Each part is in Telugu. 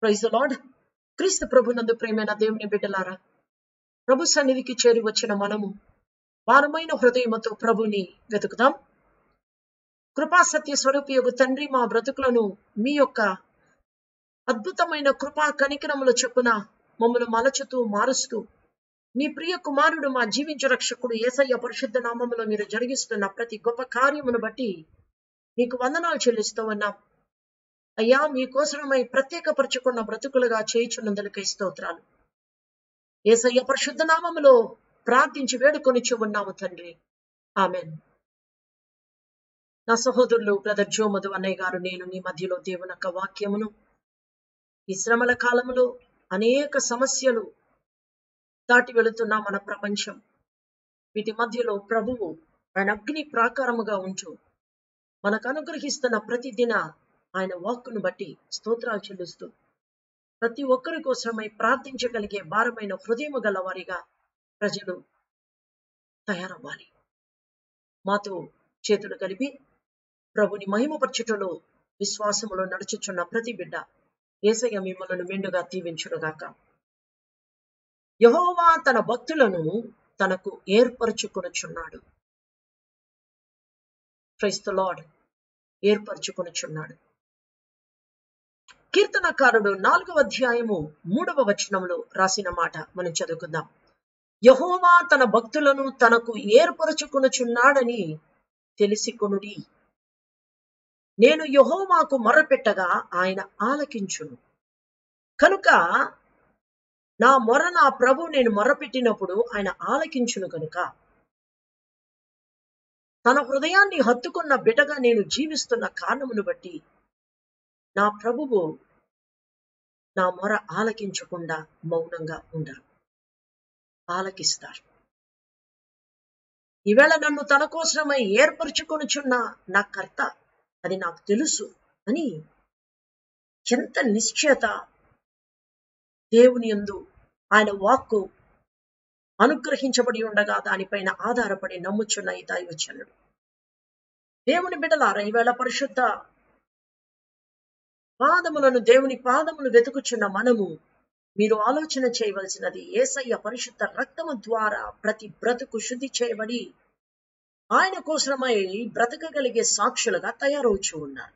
ప్రైజ్ లార్డ్ క్రీస్తు ప్రభునందు ప్రేమైన దేవుని బిడ్డలారా ప్రభు సన్నిధికి చేరి వచ్చిన మనము భారమైన హృదయముతో ప్రభుని వెతుకుదాం కృపా సత్య స్వరూపియగు తండ్రి మా బ్రతుకులను మీ యొక్క అద్భుతమైన కృపా కనికరముల చొప్పున మమ్మల్ని మలచుతూ మారుస్తూ మీ ప్రియ కుమారుడు మా జీవించ రక్షకుడు ఏసయ్య పరిశుద్ధ నామములో మీరు జరిగిస్తున్న ప్రతి గొప్ప కార్యమును బట్టి మీకు వందనాలు చెల్లిస్తూ ఉన్నాం అయ్యా మీకోసమై ప్రత్యేకపరచుకున్న బ్రతుకులుగా చేయుచున్నందులకై స్తోత్రాలు ఏసయ్య పరిశుద్ధ నామములో ప్రార్థించి వేడుకొనిచ్చు ఉన్నాము తండ్రి ఆమెన్ నా సహోదరులు బ్రదర్ జో మధు అన్నయ్య గారు నేను మీ మధ్యలో దేవుని యొక్క వాక్యమును ఈ శ్రమల కాలములో అనేక సమస్యలు దాటి వెళుతున్న మన ప్రపంచం వీటి మధ్యలో ప్రభువు ఆయన అగ్ని ప్రాకారముగా ఉంటూ మనకు అనుగ్రహిస్తున్న ప్రతి దిన ఆయన వాక్కును బట్టి స్తోత్రాలు చెల్లిస్తూ ప్రతి ఒక్కరి కోసమై ప్రార్థించగలిగే భారమైన హృదయము గల వారిగా ప్రజలు తయారవ్వాలి మాతో చేతులు కలిపి ప్రభుని మహిమపరచుటలో విశ్వాసములో నడుచుచున్న ప్రతి బిడ్డ ఏసయ్య మిమ్మలను మెండుగా దీవించుడుగాక యహోవా తన భక్తులను తనకు ఏర్పరచుకొనుచున్నాడు క్రైస్త లార్డ్ ఏర్పరచుకొనుచున్నాడు కీర్తనకారుడు నాలుగవ అధ్యాయము మూడవ వచనంలో రాసిన మాట మనం చదువుకుందాం యహోవా తన భక్తులను తనకు ఏర్పరచుకొనుచున్నాడని తెలిసి కొనుడి నేను యహోవాకు మొరపెట్టగా ఆయన ఆలకించును కనుక నా మొర నా ప్రభు నేను మొరపెట్టినప్పుడు ఆయన ఆలకించును కనుక తన హృదయాన్ని హత్తుకున్న బిడ్డగా నేను జీవిస్తున్న కారణమును బట్టి నా ప్రభువు నా మొర ఆలకించకుండా మౌనంగా ఉండరు ఆలకిస్తారు ఈవేళ నన్ను తన కోసమై ఏర్పరచుకొనుచున్న నా కర్త అది నాకు తెలుసు అని ఎంత నిశ్చయత దేవుని యందు ఆయన వాక్కు అనుగ్రహించబడి ఉండగా దానిపైన ఆధారపడి నమ్ముచున్న ఈ దైవచనుడు దేవుని బిడ్డలారా ఈవేళ పరిశుద్ధ పాదములను దేవుని పాదములు వెతుకుచున్న మనము మీరు ఆలోచన చేయవలసినది ఏసయ్య పరిశుద్ధ రక్తము ద్వారా ప్రతి బ్రతుకు శుద్ధి చేయబడి ఆయన కోసమై బ్రతకగలిగే సాక్షులుగా తయారవుచు ఉన్నారు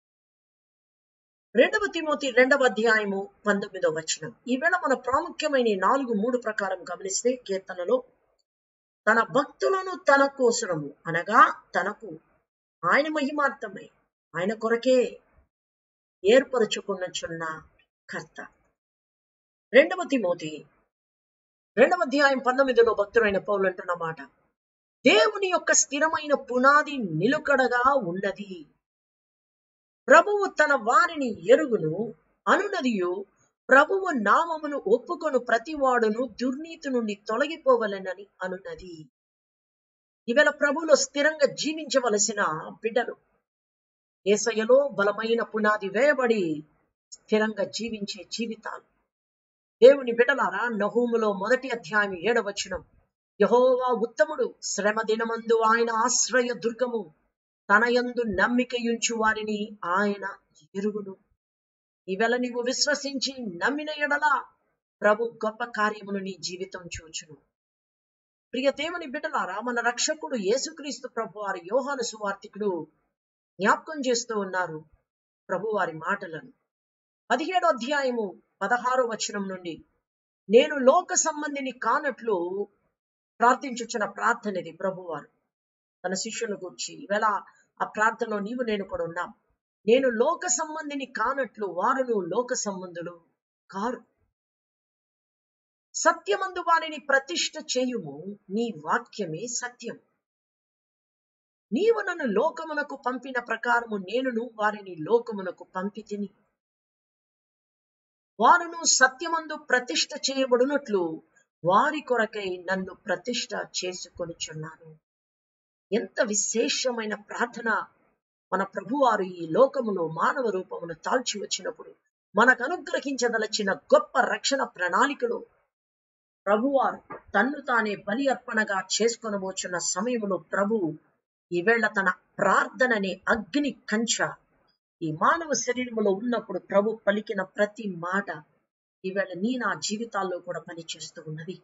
రెండవ తిమోతి రెండవ అధ్యాయము పంతొమ్మిదవ వచనం ఈవేళ మన ప్రాముఖ్యమైన ఈ నాలుగు మూడు ప్రకారం గమనిస్తే కీర్తనలో తన భక్తులను తన కోసరము అనగా తనకు ఆయన మహిమార్థమై ఆయన కొరకే ఏర్పరచుకున్నచున్న కర్త రెండవ తిమోతి రెండవ అధ్యాయం పంతొమ్మిదిలో భక్తుడైన పౌలు అంటున్న మాట దేవుని యొక్క స్థిరమైన పునాది నిలుకడగా ఉన్నది ప్రభువు తన వారిని ఎరుగును అనునదియు ప్రభువు నామమును ఒప్పుకొను ప్రతివాడును దుర్నీతి నుండి తొలగిపోవలెనని అనున్నది ఇవాళ ప్రభువులో స్థిరంగా జీవించవలసిన బిడ్డలు ఏసయ్యలో బలమైన పునాది వేయబడి స్థిరంగా జీవించే జీవితాలు దేవుని బిడ్డలారా నహూములో మొదటి అధ్యాయం ఏడవచనం యహోవా ఉత్తముడు శ్రమ దినమందు ఆయన ఆశ్రయ దుర్గము తన యందు నమ్మికయుంచు వారిని ఆయన ఎరుగును ఇవెల నీవు విశ్వసించి నమ్మిన ఎడల ప్రభు గొప్ప కార్యమును నీ జీవితం చూచును ప్రియ దేవుని బిడ్డలారా మన రక్షకుడు యేసుక్రీస్తు ప్రభు వారి యోహాను సువార్తికుడు జ్ఞాపకం చేస్తూ ఉన్నారు ప్రభు వారి మాటలను పదిహేడో అధ్యాయము పదహారో వచనం నుండి నేను లోక సంబంధిని కానట్లు ప్రార్థించుచున్న ప్రార్థన ఇది ప్రభువారు తన శిష్యుల గురించి ఈవేళ ఆ ప్రార్థనలో నీవు నేను కూడా ఉన్నాం నేను లోక సంబంధిని కానట్లు వారును లోక సంబంధులు కారు సత్యమందు వారిని ప్రతిష్ఠ చేయుము నీ వాక్యమే సత్యం నీవు నన్ను లోకమునకు పంపిన ప్రకారము నేనును వారిని లోకమునకు పంపితిని వారును సత్యమందు ప్రతిష్ఠ చేయబడినట్లు వారి కొరకై నన్ను ప్రతిష్ఠ చేసుకొనిచున్నాను ఎంత విశేషమైన ప్రార్థన మన ప్రభువారు ఈ లోకములో మానవ రూపమును తాల్చి వచ్చినప్పుడు మనకు అనుగ్రహించదలచిన గొప్ప రక్షణ ప్రణాళికలో ప్రభువారు తన్ను తానే బలి అర్పణగా చేసుకొనబోచున్న సమయంలో ప్రభు ఈవేళ తన ప్రార్థననే అగ్ని కంచ ఈ మానవ శరీరంలో ఉన్నప్పుడు ప్రభు పలికిన ప్రతి మాట ఈవేళ నీ నా జీవితాల్లో కూడా పనిచేస్తూ ఉన్నది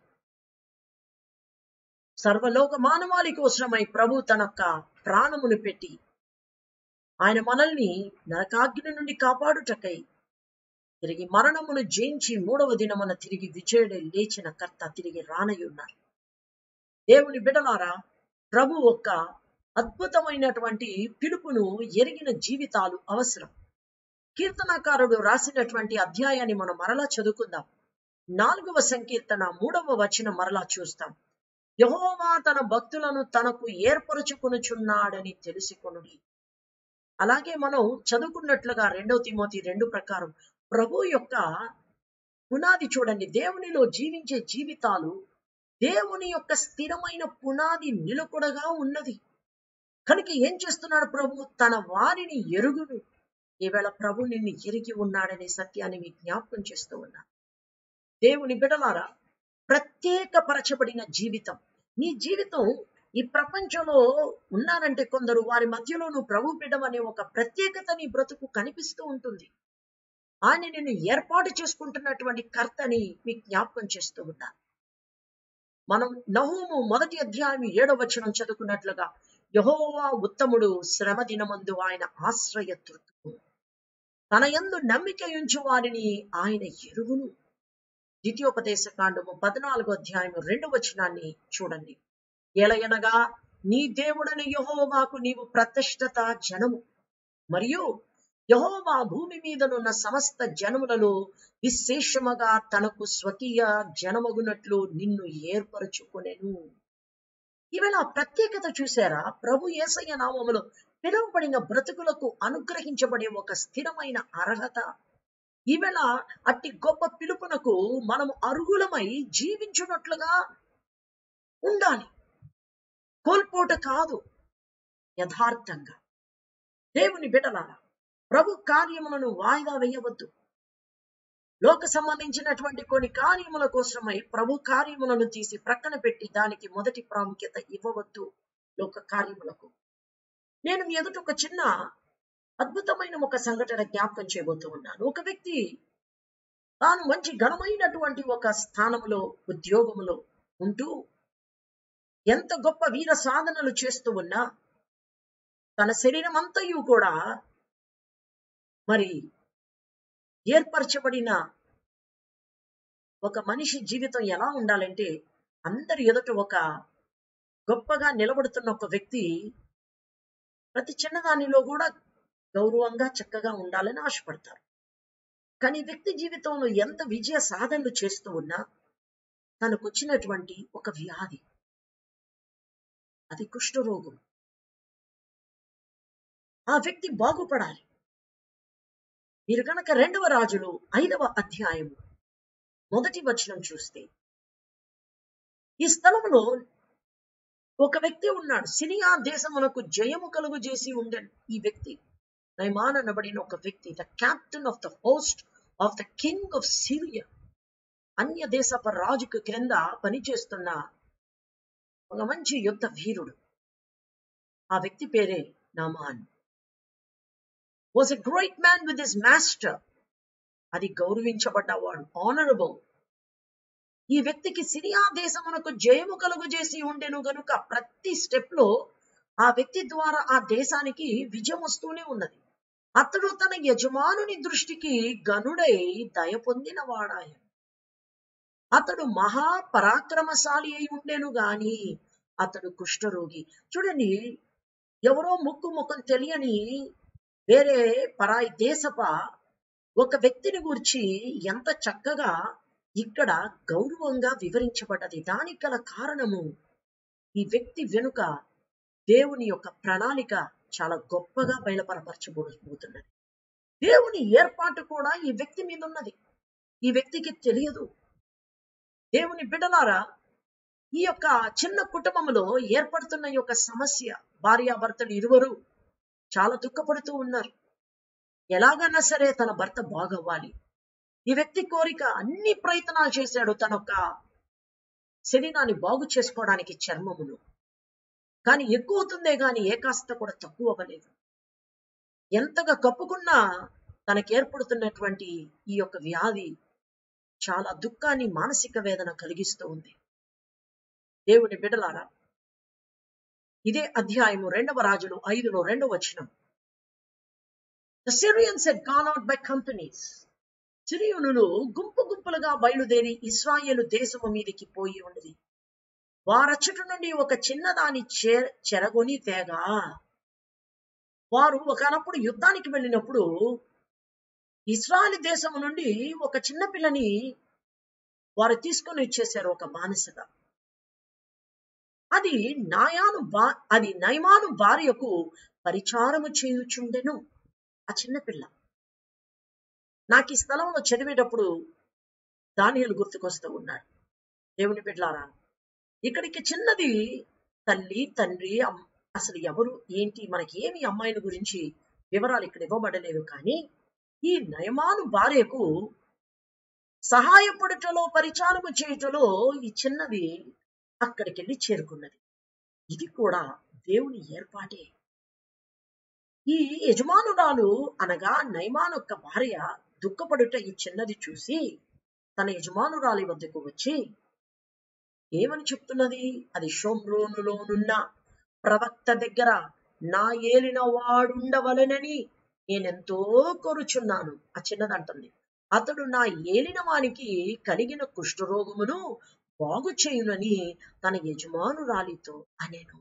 సర్వలోక మానవాళి కోసమై ప్రభు తన యొక్క ప్రాణమును పెట్టి ఆయన మనల్ని నరకాగ్ని నుండి కాపాడుటకై తిరిగి మరణమును జయించి మూడవ దినమున తిరిగి విజయుడే లేచిన కర్త తిరిగి రానయ్యున్నారు దేవుని బిడలారా ప్రభు ఒక్క అద్భుతమైనటువంటి పిలుపును ఎరిగిన జీవితాలు అవసరం కీర్తనకారుడు రాసినటువంటి అధ్యాయాన్ని మనం మరలా చదువుకుందాం నాలుగవ సంకీర్తన మూడవ వచనం మరలా చూస్తాం యహోవా తన భక్తులను తనకు ఏర్పరచుకొనుచున్నాడని తెలుసుకొనుడి అలాగే మనం చదువుకున్నట్లుగా రెండవ తిమోతి రెండు ప్రకారం ప్రభు యొక్క పునాది చూడండి దేవునిలో జీవించే జీవితాలు దేవుని యొక్క స్థిరమైన పునాది నిలకడగా ఉన్నది కనుక ఏం చేస్తున్నాడు ప్రభు తన వారిని ఎరుగును ఈవేళ ప్రభు నిన్ను ఎరిగి ఉన్నాడనే సత్యాన్ని మీ జ్ఞాపకం చేస్తూ ఉన్నా దేవుని బిడలారా ప్రత్యేకపరచబడిన జీవితం నీ జీవితం ఈ ప్రపంచంలో ఉన్నారంటే కొందరు వారి మధ్యలో నువ్వు ప్రభు బిడ్డం అనే ఒక ప్రత్యేకత నీ బ్రతుకు కనిపిస్తూ ఉంటుంది ఆయన నిన్ను ఏర్పాటు చేసుకుంటున్నటువంటి కర్తని మీ జ్ఞాపకం చేస్తూ ఉన్నా మనం నహూము మొదటి అధ్యాయం ఏడవ వచనం చదువుకున్నట్లుగా యహోవా ఉత్తముడు శ్రమ దినమందు ఆయన ఆశ్రయ తుర్తుడు తన యందు నమ్మిక ఉంచు వారిని ఆయన ఎరుగును ద్వితీయోపదేశ కాండము పద్నాలుగో అధ్యాయం రెండవ వచనాన్ని చూడండి ఎలయనగా నీ దేవుడని యహోవాకు నీవు ప్రతిష్టత జనము మరియు యహోవా భూమి మీదనున్న సమస్త జనములలో విశేషముగా తనకు స్వకీయ జనమగునట్లు నిన్ను ఏర్పరచుకునేను ఈవేళ ఆ ప్రత్యేకత చూసారా ప్రభు ఏసయ్య నామములో పిలువబడిన బ్రతుకులకు అనుగ్రహించబడే ఒక స్థిరమైన అర్హత ఈవేళ అట్టి గొప్ప పిలుపునకు మనము అర్హులమై జీవించున్నట్లుగా ఉండాలి కోల్పోట కాదు యథార్థంగా దేవుని బిడలారా ప్రభు కార్యములను వాయిదా వేయవద్దు లోక సంబంధించినటువంటి కొన్ని కార్యముల కోసమై ప్రభు కార్యములను తీసి ప్రక్కన పెట్టి దానికి మొదటి ప్రాముఖ్యత ఇవ్వవద్దు లోక కార్యములకు నేను మీ ఎదుట ఒక చిన్న అద్భుతమైన ఒక సంఘటన జ్ఞాపకం చేయబోతూ ఉన్నాను ఒక వ్యక్తి తాను మంచి ఘనమైనటువంటి ఒక స్థానములో ఉద్యోగములో ఉంటూ ఎంత గొప్ప వీర సాధనలు చేస్తూ ఉన్నా తన శరీరం అంతయు కూడా మరి ఏర్పరచబడిన ఒక మనిషి జీవితం ఎలా ఉండాలంటే అందరి ఎదుట ఒక గొప్పగా నిలబడుతున్న ఒక వ్యక్తి ప్రతి చిన్నదానిలో కూడా గౌరవంగా చక్కగా ఉండాలని ఆశపడతారు కానీ వ్యక్తి జీవితంలో ఎంత విజయ సాధనలు చేస్తూ ఉన్నా తనకు వచ్చినటువంటి ఒక వ్యాధి అది కుష్ఠరోగం ఆ వ్యక్తి బాగుపడాలి మీరు కనుక రెండవ రాజులు ఐదవ అధ్యాయము మొదటి వచనం చూస్తే ఈ స్థలంలో ఒక వ్యక్తి ఉన్నాడు సిరియా దేశమునకు జయము కలుగు చేసి ఉండను ఈ వ్యక్తి నైమాన్ అనబడిన ఒక వ్యక్తి the captain of the host of the king of Syria అన్య దేశపు రాజుకు క్రింద పనిచేస్తున్న ఒక మంచి యుద్ధ వీరుడు ఆ వ్యక్తి పేరే Naaman was a great man with his master అది గౌరవించబడ్డవాడు ఆనరబుల్ ఈ వ్యక్తికి సిరియా దేశమునకు జయము కలుగు చేసి ఉండెను గనుక ప్రతి స్టెప్ లో ఆ వ్యక్తి ద్వారా ఆ దేశానికి విజయం వస్తూనే ఉన్నది అతడు తన యజమానుని దృష్టికి గనుడై దయ పొందిన వాడాయ అతడు మహా పరాక్రమశాలి అయి ఉండెను గాని అతడు కుష్ఠరోగి చూడండి ఎవరో ముక్కు ముఖం తెలియని వేరే పరాయి దేశప ఒక వ్యక్తిని గురించి ఎంత చక్కగా ఇక్కడ గౌరవంగా వివరించబడ్డది దానికి గల కారణము ఈ వ్యక్తి వెనుక దేవుని యొక్క ప్రణాళిక చాలా గొప్పగా బయలుపరపరచబోతున్నది దేవుని ఏర్పాటు కూడా ఈ వ్యక్తి మీద ఉన్నది ఈ వ్యక్తికి తెలియదు దేవుని బిడ్డలారా ఈ యొక్క చిన్న కుటుంబంలో ఏర్పడుతున్న ఈ యొక్క సమస్య భార్యాభర్తలు ఇరువురు చాలా దుఃఖపడుతూ ఉన్నారు ఎలాగైనా సరే తన భర్త బాగవ్వాలి ఈ వ్యక్తి కోరిక అన్ని ప్రయత్నాలు చేశాడు తన యొక్క శరీరాన్ని బాగు చేసుకోవడానికి చర్మమును కానీ ఎక్కువ అవుతుందే గాని ఏ కాస్త కూడా తక్కువ అవ్వలేదు ఎంతగా కప్పుకున్నా తనకు ఏర్పడుతున్నటువంటి ఈ యొక్క వ్యాధి చాలా దుఃఖాన్ని మానసిక వేదన కలిగిస్తూ ఉంది దేవుని బిడలారా ఇదే అధ్యాయము రెండవ రాజులు ఐదులో రెండవ వచనం the Syrians had gone out by companies సిరియునులు గుంపు గుంపులుగా బయలుదేరి ఇస్రాయేలు దేశము మీదికి పోయి ఉన్నది వారచ్చట నుండి ఒక చిన్నదాని చె చెరగొని తేగా వారు ఒకనప్పుడు యుద్ధానికి వెళ్ళినప్పుడు ఇస్రాయల్ దేశం నుండి ఒక చిన్న పిల్లని వారు తీసుకొని వచ్చేసారు ఒక బానిసగా అది నాయాను బా అది నయమాను భార్యకు పరిచారము చేయుచుండెను ఆ చిన్న పిల్ల నాకు ఈ స్థలంలో చదివేటప్పుడు దానియలు గుర్తుకొస్తూ ఉన్నాడు దేవుని బిడ్లారా ఇక్కడికి చిన్నది తల్లి తండ్రి అమ్- అసలు ఎవరు ఏంటి మనకి ఏమి అమ్మాయిల గురించి వివరాలు ఇక్కడ ఇవ్వబడలేదు కానీ ఈ నయమాను భార్యకు సహాయపడుటలో పరిచారము చేయుటలో ఈ చిన్నది అక్కడికి వెళ్ళి చేరుకున్నది ఇది కూడా దేవుని ఏర్పాటే ఈ యజమానురాలు అనగా నయమాను యొక్క భార్య దుఃఖపడుట ఈ చిన్నది చూసి తన యజమానురాలి వద్దకు వచ్చి ఏమని చెప్తున్నది అది షోమ్రోనులోనున్న ప్రవక్త దగ్గర నా ఏలిన వాడుండవలెనని నేనెంతో కోరుచున్నాను ఆ చిన్నదంటుంది అతడు నా ఏలిన వానికి కలిగిన కుష్ఠరోగమును బాగు చేయునని తన యజమానురాలితో అనేను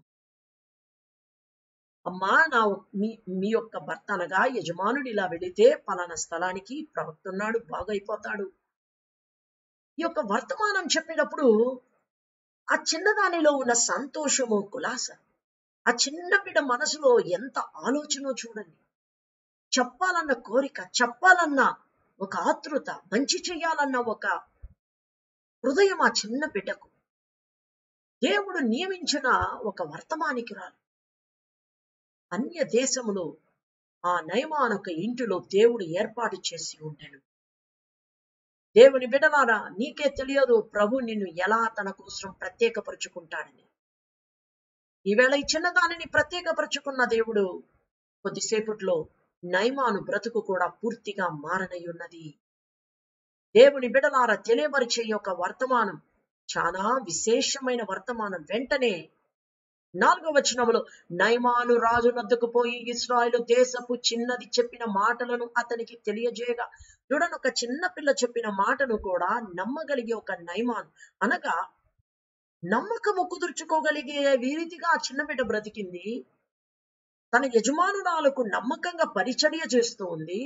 అమ్మా నా మీ మీ యొక్క భర్త అనగా యజమానుడు ఇలా వెళితే పలానా స్థలానికి ప్రవక్తున్నాడు బాగైపోతాడు ఈ యొక్క వర్తమానం చెప్పేటప్పుడు ఆ చిన్నదానిలో ఉన్న సంతోషము కులాస ఆ చిన్న బిడ్డ మనసులో ఎంత ఆలోచనో చూడండి చెప్పాలన్న కోరిక చెప్పాలన్న ఒక ఆతృత మంచి చేయాలన్న ఒక హృదయం ఆ చిన్న బిడ్డకు దేవుడు నియమించిన ఒక వర్తమానికి రాలు అన్య దేశములో ఆ నయమానొక ఇంటిలో దేవుడు ఏర్పాటు చేసి ఉండెను దేవుని బిడలారా నీకే తెలియదు ప్రభు నిన్ను ఎలా తన కోసం ప్రత్యేకపరుచుకుంటాడని ఈవేళ ఈ చిన్నదానిని ప్రత్యేకపరుచుకున్న దేవుడు కొద్దిసేపట్లో నైమాను బ్రతుకు కూడా పూర్తిగా మారనై ఉన్నది దేవుని బిడలారా తెలియపరిచే యొక్క వర్తమానం చాలా విశేషమైన వర్తమానం వెంటనే నాలుగో వచనంలో నైమాను రాజు నద్దకు పోయి ఇస్రాయేలు దేశపు చిన్నది చెప్పిన మాటలను అతనికి తెలియజేయగా చూడని ఒక చిన్న పిల్ల చెప్పిన మాటను కూడా నమ్మగలిగే ఒక నైమాన్ అనగా నమ్మకము కుదుర్చుకోగలిగే వీరిదిగా ఆ చిన్న బిడ్డ బ్రతికింది తన యజమానురాలకు నమ్మకంగా పరిచర్య చేస్తూ ఉంది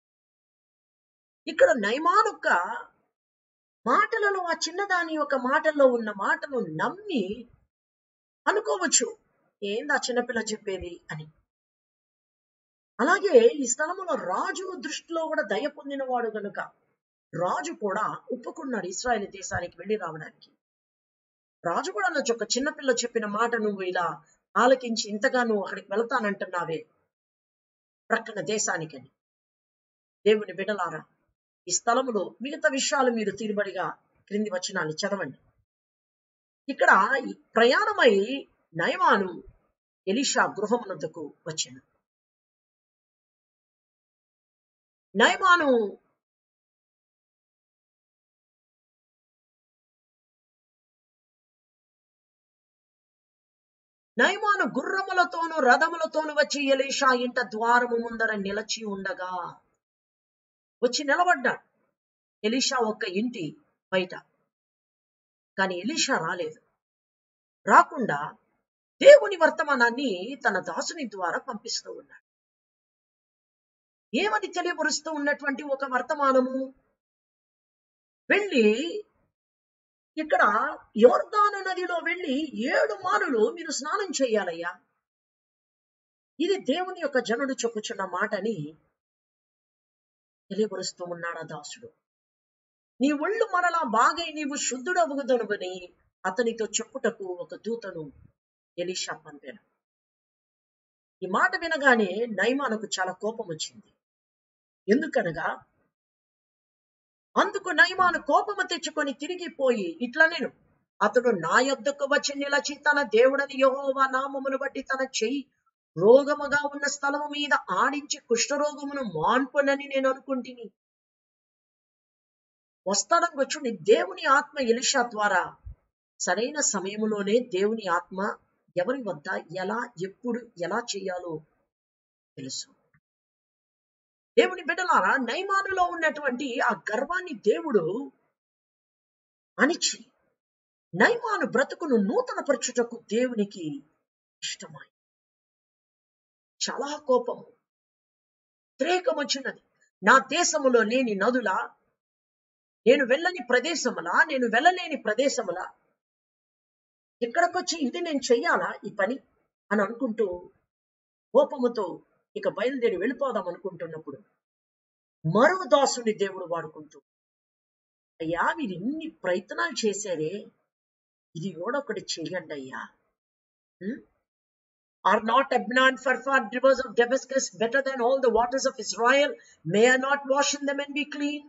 ఇక్కడ నైమానుక్క మాటలలో ఆ చిన్నదాని యొక్క మాటల్లో ఉన్న మాటను నమ్మి అనుకోవచ్చు ఏంది ఆ చిన్నపిల్ల చెప్పేది అని అలాగే ఈ స్థలములో రాజు దృష్టిలో కూడా దయ పొందినవాడు గనుక రాజు కూడా ఒప్పుకున్నాడు ఇస్రాయేల్ దేశానికి వెళ్ళి రావడానికి రాజు కూడా అనొచ్చు ఒక చిన్నపిల్ల చెప్పిన మాట నువ్వు ఇలా ఆలకించి ఇంతగా నువ్వు అక్కడికి వెళ్తానంటున్నావే ప్రక్కన దేశానికని దేవుని బిడలారా ఈ స్థలములో మిగతా విషయాలు మీరు తీరుబడిగా క్రింది వచనాన్ని చదవండి ఇక్కడ ఈ ప్రయాణమై నయమాను ఎలీషా గృహమునద్దకు వచ్చాను నయమాను నయమాను గుర్రములతోను రథములతోను వచ్చి ఎలీషా ఇంట ద్వారము ముందర నిలచి ఉండగా వచ్చి నిలబడ్డాడు ఎలీషా ఒక్క ఇంటి బయట కానీ ఎలీషా రాలేదు రాకుండా దేవుని వర్తమానాన్ని తన దాసుని ద్వారా పంపిస్తూ ఉన్నాడు ఏమని తెలియపరుస్తూ ఉన్నటువంటి ఒక వర్తమానము వెళ్ళి ఇక్కడ యోర్దాను నదిలో వెళ్ళి ఏడు మారులు మీరు స్నానం చేయాలయ్యా ఇది దేవుని యొక్క జనుడు చెప్పుచున్న మాటని తెలియపరుస్తూ ఉన్నాడు ఆ దాసుడు నీ ఒళ్ళు మరలా బాగై నీవు శుద్ధుడవుగుదనువని అతనితో చెప్పుటకు ఒక దూతను ఎలీషా పంపాను ఈ మాట వినగానే నైమానకు చాలా కోపం వచ్చింది ఎందుకనగా అందుకు నయమాను కోపము తెచ్చుకొని తిరిగిపోయి ఇట్లా నేను అతడు నా యొద్దకు వచ్చి నిలచి తన దేవుడని యెహోవా నామమును బట్టి తన చెయ్యి రోగముగా ఉన్న స్థలము మీద ఆడించి కుష్ఠరోగమును మాన్పునని నేను అనుకుంటుని వస్తాడని వచ్చుండి దేవుని ఆత్మ ఎలిషా ద్వారా సరైన సమయంలోనే దేవుని ఆత్మ ఎవరి వద్ద ఎలా ఎప్పుడు ఎలా చేయాలో తెలుసు దేవుని బిడ్డలారా నైమానులో ఉన్నటువంటి ఆ గర్వాన్ని దేవుడు అణిచి నైమాను బ్రతుకును నూతన పరచుటకు దేవునికి ఇష్టమై చాలా కోపము ఉద్రేకం వచ్చినది నా దేశములో లేని నదుల నేను వెళ్ళని ప్రదేశములా నేను వెళ్ళలేని ప్రదేశములా ఇక్కడికొచ్చి ఇది నేను చెయ్యాలా ఈ పని అని అనుకుంటూ కోపముతో ఇక బయలుదేరి వెళ్ళిపోదాం అనుకుంటున్నప్పుడు మరో దాసుని దేవుడు వాడుకుంటూ అయ్యా మీరు ఇన్ని ప్రయత్నాలు చేశారే ఇది కూడా ఒకటి చెయ్యండి అయ్యా are not Abana Pharpar rivers of Damascus better than all the waters of Israel may are not wash in them and be clean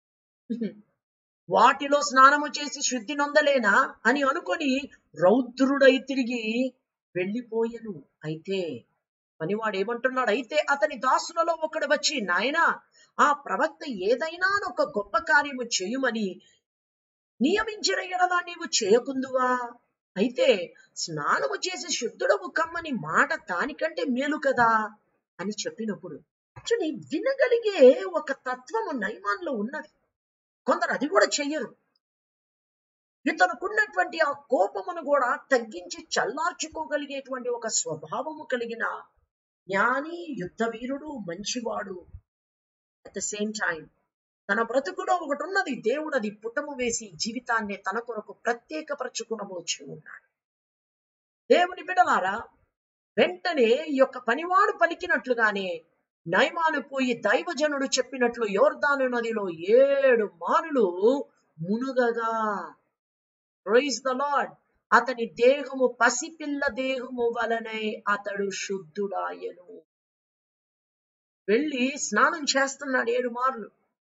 వాటిలో స్నానము చేసి శుద్ధి నొందలేనా అని అనుకొని రౌద్రుడై తిరిగి వెళ్ళిపోయెను అయితే పనివాడు ఏమంటున్నాడు అయితే అతని దాసులలో ఒకడు వచ్చి నాయనా ఆ ప్రవక్త ఏదైనా ఒక గొప్ప కార్యము చేయుమని నియమించిన ఎడలా నీవు చేయకుందువా అయితే స్నానము చేసి శుద్ధుడవు కమ్మని మాట దానికంటే మేలు కదా అని చెప్పినప్పుడు చూడండి వినగలిగే ఒక తత్వము నైమాన్లో ఉన్నది కొందరు అది కూడా చెయ్యరు ఇతనుకున్నటువంటి ఆ కోపమును కూడా తగ్గించి చల్లార్చుకోగలిగేటువంటి ఒక స్వభావము కలిగిన జ్ఞాని యుద్ధ వీరుడు మంచివాడు అట్ ద సేమ్ టైం తన బ్రతుకులో ఒకటి ఉన్నది దేవుడు అది పుటము వేసి జీవితాన్ని తన కొరకు ప్రత్యేకపరచుకునవచ్చు ఉన్నాడు దేవుని బిడలారా వెంటనే ఈ యొక్క పనివాడు పలికినట్లుగానే నైమాను పోయి దైవజనుడు చెప్పినట్లు యోర్దాను నదిలో ఏడు మానులు మునుగగా ప్రైజ్ ద లార్డ్ అతని దేహము పసిపిల్ల దేహము వలనే అతడు శుద్ధుడాయను వెళ్ళి స్నానం చేస్తున్నాడు ఏడు మార్లు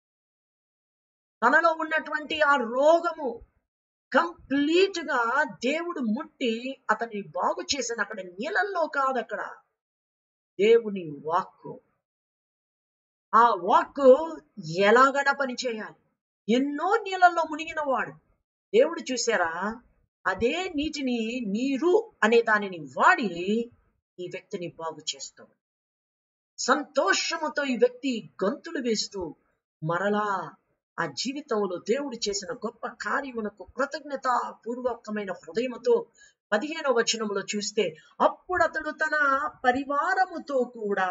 తనలో ఉన్నటువంటి ఆ రోగము కంప్లీట్ గా దేవుడు ముట్టి అతన్ని బాగు చేసిన అక్కడ నీళ్ళల్లో కాదు అక్కడ దేవుని వాక్కు ఆ వాక్కు ఎలాగడ పని చేయాలి ఎన్నో నీళ్ళల్లో మునిగిన వాడు దేవుడు చూసారా అదే నీటిని నీరు అనే దానిని వాడి ఈ వ్యక్తిని బాగు చేస్తాడు సంతోషముతో ఈ వ్యక్తి గంతులు వేస్తూ మరలా ఆ జీవితంలో దేవుడు చేసిన గొప్ప కార్యమునకు కృతజ్ఞత పూర్వకమైన హృదయముతో పదిహేనవ వచనములో చూస్తే అప్పుడు అతడు తన పరివారముతో కూడా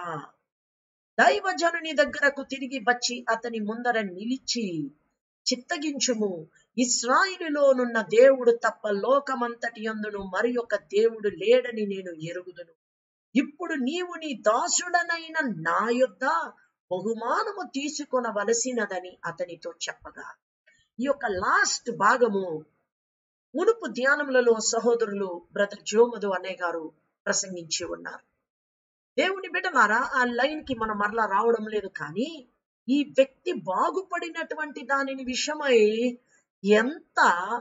దైవజనుని దగ్గరకు తిరిగి వచ్చి అతని ముందర నిలిచి చిత్తగించుము ఇస్రాయిలులోనున్న దేవుడు తప్ప లోకమంతటి అందును మరి ఒక దేవుడు లేడని నేను ఎరుగుదును ఇప్పుడు నీవు నీ దాసుడనైన నా యొద్ద బహుమానము తీసుకొనవలసినదని అతనితో చెప్పగా ఈ యొక్క లాస్ట్ భాగము మునుపు ధ్యానములలో సహోదరులు బ్రదర్ జోమదు అన్నయ్య గారు ప్రసంగించి ఉన్నారు దేవుని బిడ్డలారా ఆ లైన్ కి మనం మరలా రావడం లేదు కానీ ఈ వ్యక్తి బాగుపడినటువంటి దానిని విషయమై ఎంత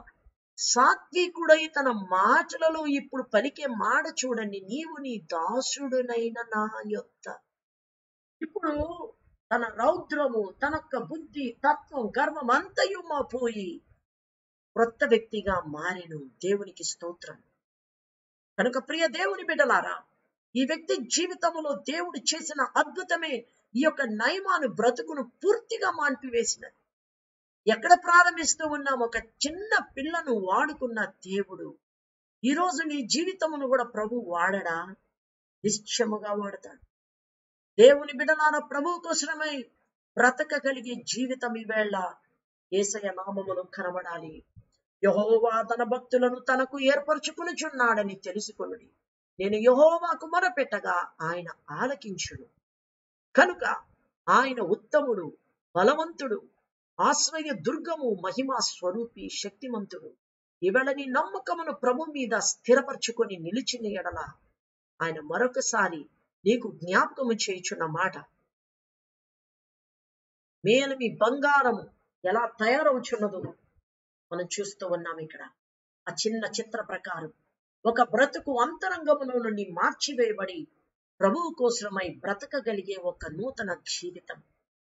సాత్వికుడై తన మాటలలో ఇప్పుడు పలికే మాట చూడండి నీవు నీ దాసుడునైన నా యొక్క ఇప్పుడు తన రౌద్రము తన యొక్క బుద్ధి తత్వం గర్వం అంతయు మా పోయి క్రొత్త వ్యక్తిగా మారెను దేవునికి స్తోత్రం కనుక ప్రియ దేవుని బిడ్డలారా ఈ వ్యక్తి జీవితంలో దేవుడు చేసిన అద్భుతమే ఈ యొక్క నయమాను బ్రతుకును పూర్తిగా మాన్పివేసినది ఎక్కడ ప్రారంభిస్తూ ఉన్నాం ఒక చిన్న పిల్లను వాడుకున్న దేవుడు ఈరోజు నీ జీవితమును కూడా ప్రభు వాడడా నిశ్చయముగా వాడతాడు దేవుని బిడలాన ప్రభు కోసమై బ్రతకగలిగే జీవితం ఈవేళ ఏసయ నామమును కనబడాలి యహోవా తన భక్తులను తనకు ఏర్పరచుకునిచున్నాడని తెలుసుకొనుడి నేను యహోవాకు మొరపెట్టగా ఆయన ఆలకించుడు కనుక ఆయన ఉత్తముడు బలవంతుడు ఆశ్రయ దుర్గము మహిమా స్వరూపి శక్తిమంతుడు ఇవళని నమ్మకమును ప్రభు మీద స్థిరపరచుకొని నిలిచిన ఎడల ఆయన మరొకసారి నీకు జ్ఞాపకము చేయుచున్న మాట మేలు మీ బంగారము ఎలా తయారవుచున్నదో మనం చూస్తూ ఉన్నాం ఇక్కడ ఆ చిన్న చిత్ర ప్రకారం ఒక బ్రతుకు అంతరంగములో నుండి మార్చివేయబడి ప్రభువు కోసమై బ్రతకగలిగే ఒక నూతన జీవితం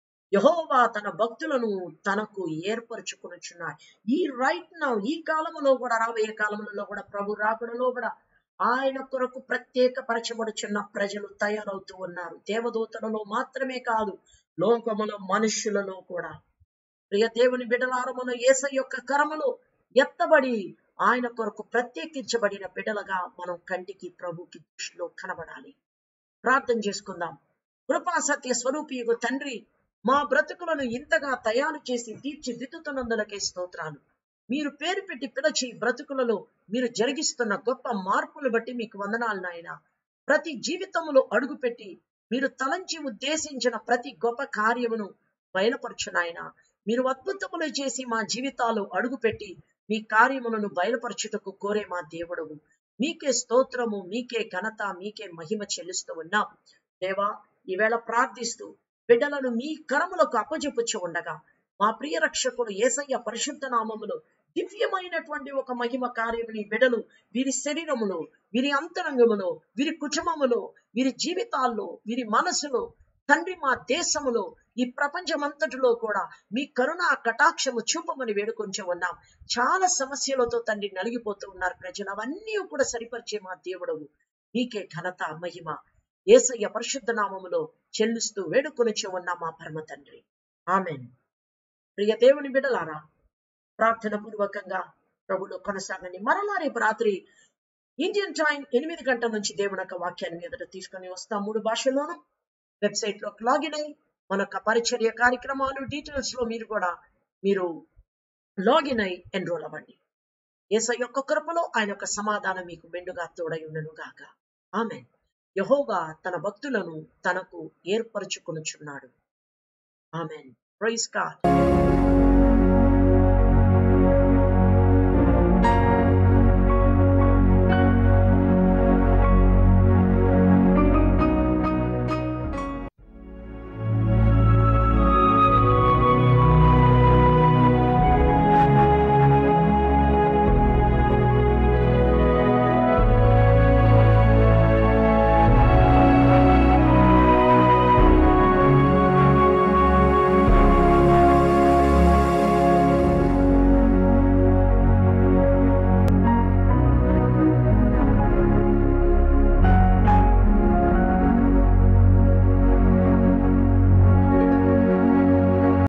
యహోవా తన భక్తులను తనకు ఏర్పరచుకునిచున్నాడు ఈ రైట్ నౌ ఈ కాలంలో కూడా రాబోయే కాలంలో కూడా ప్రభు రాకడలో కూడా ఆయన కొరకు ప్రత్యేక పరచబడుచున్న ప్రజలు తయారవుతూ ఉన్నారు దేవదూతలలో మాత్రమే కాదు లోకములో మనుష్యులలో కూడా ప్రియ దేవుని బిడలారమున ఏస యొక్క కరములో ఎత్తబడి ఆయన కొరకు ప్రత్యేకించబడిన బిడలగా మనం కంటికి ప్రభుకి దృష్టిలో కనబడాలి ప్రార్థన చేసుకుందాం కృపా సత్య స్వరూపియుగు తండ్రి మా బ్రతుకులను ఇంతగా తయారు చేసి తీర్చిదిద్దుతున్నందులకే స్తోత్రాలు మీరు పేరు పెట్టి పిలిచి బ్రతుకులలో మీరు జరిగిస్తున్న గొప్ప మార్పులు బట్టి మీకు వందనాలు నాయన ప్రతి జీవితంలో అడుగుపెట్టి మీరు తలంచి ఉద్దేశించిన ప్రతి గొప్ప కార్యమును బయలుపరచు నాయన మీరు అద్భుతములు చేసి మా జీవితాలు అడుగుపెట్టి మీ కార్యములను బయలుపరచుటకు కోరే మా దేవుడవు మీకే స్తోత్రము మీకే ఘనత మీకే మహిమ చెల్లిస్తూ ఉన్నాం దేవా ఈవేళ ప్రార్థిస్తూ బిడ్డలను మీ కరములకు అప్పజెప్పుచ్చు ఉండగా మా ప్రియ రక్షకుడు ఏసయ్య పరిశుద్ధ నామములో దివ్యమైనటువంటి ఒక మహిమ కార్యముని బిడలు వీరి శరీరములో వీరి అంతరంగములో వీరి కుటుంబములో వీరి జీవితాల్లో వీరి మనసులో తండ్రి మా దేశములో ఈ ప్రపంచమంతటిలో కూడా మీ కరుణ కటాక్షము చూపమని వేడుకొంచు ఉన్నాం చాలా సమస్యలతో తండ్రి నలిగిపోతూ ఉన్నారు ప్రజలు అవన్నీ కూడా సరిపరిచే మా దేవుడవు మీకే ఘనత మహిమ ఏసయ్య పరిశుద్ధ నామములో చెల్లిస్తూ వేడుకొనిచు ఉన్నాం మా పరమ తండ్రి ఆమెన్ ప్రియ దేవుని బిడలారా ప్రార్థన పూర్వకంగా ప్రభులో కొనసాగండి మరలా రేపు రాత్రి ఇండియన్ టైం ఎనిమిది గంటల నుంచి దేవుని యొక్క వాక్యాన్ని ఎదుట తీసుకొని వస్తాం మూడు భాషల్లోనూ వెబ్సైట్ లోకి లాగిన్ అయ్యి మన యొక్క పరిచర్య కార్యక్రమాలు డీటెయిల్స్ లో మీరు కూడా మీరు లాగిన్ అయి ఎన్రోల్ అవ్వండి ఏస యొక్క కృపలో ఆయన యొక్క సమాధానం మీకు మెండుగా తోడై ఉండను గాక ఆమె యహోవా తన భక్తులను తనకు ఏర్పరచుకొనుచున్నాడు ఆమెన్ ప్రైజ్ గాడ్